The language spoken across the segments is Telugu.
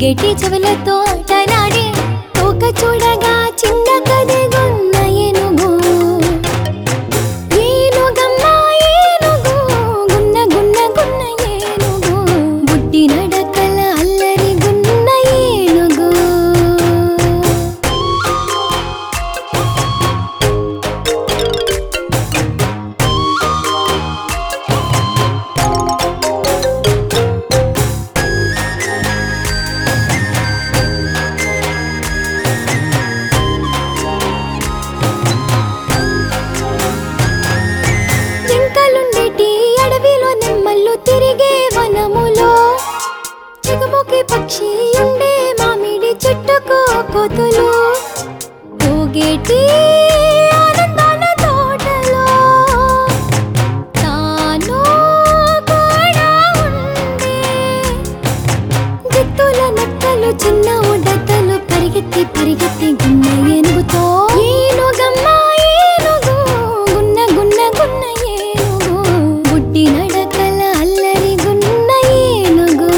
ఊగేటి చెవులతో ఆటలాడే తోక చూడగా చిన్న కదగున్న ఏనుగు ఏనుగమ్మ ఏనుగు గున్న గున్న గున్న ఏనుగు బుడ్డి నడకల అల్లరి గున్న ఏనుగు జింకలుండేటి అడవిలో నెమ్మళ్ళు తిరిగే వనములో చిగుముకి పక్షి ఉండే మామిడి చెట్టుకో కోతులు ఊగేటి ఆనందాల తోటలో తాను కూడా ఉండే జిత్తుల నక్కలు చిన్న ఉడతలు పరిగెత్తి పరిగెత్తి గున్న ఏనుగుతో ఏనుగమ్మ ఏనుగు గున్న గున్న గున్న ఏనుగు బుడ్డి నడకల అల్లరి గున్న ఏనుగు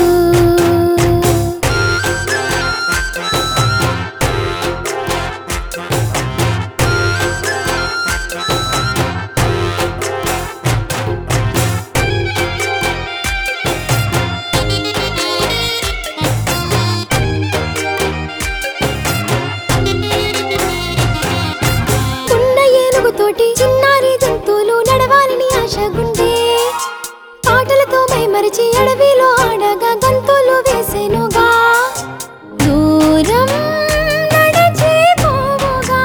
ఉన్న ఏనుగుతోటి చిన్నారి జంతువులు నడవాలని ఆశగుండే పాటలతో మైమరిచి అడవిలో ఆడగా గంతులు వేసెనుగా దూరం నడిచి పోవుగా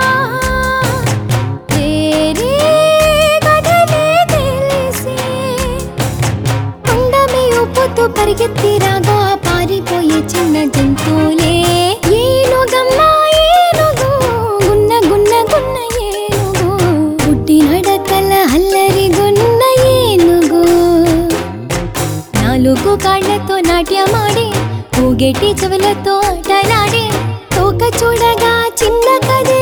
వేరే కథలే తెలిసి కొండమే ఊపుతూ పరిగెత్తి రాగా పారిపోయే చిన్న జంతువులే ఏనుగమ్మ ఏనుగు గున్న గున్న గున్న ఏనుగు బుడ్డి నడకల అల్లరి గున్న ఏనుగు నాలుగు కాళ్ళతో నాట్యమాడే ఊగేటి చెవులతో ఆటలాడే తోక చూడగా చిన్న కదే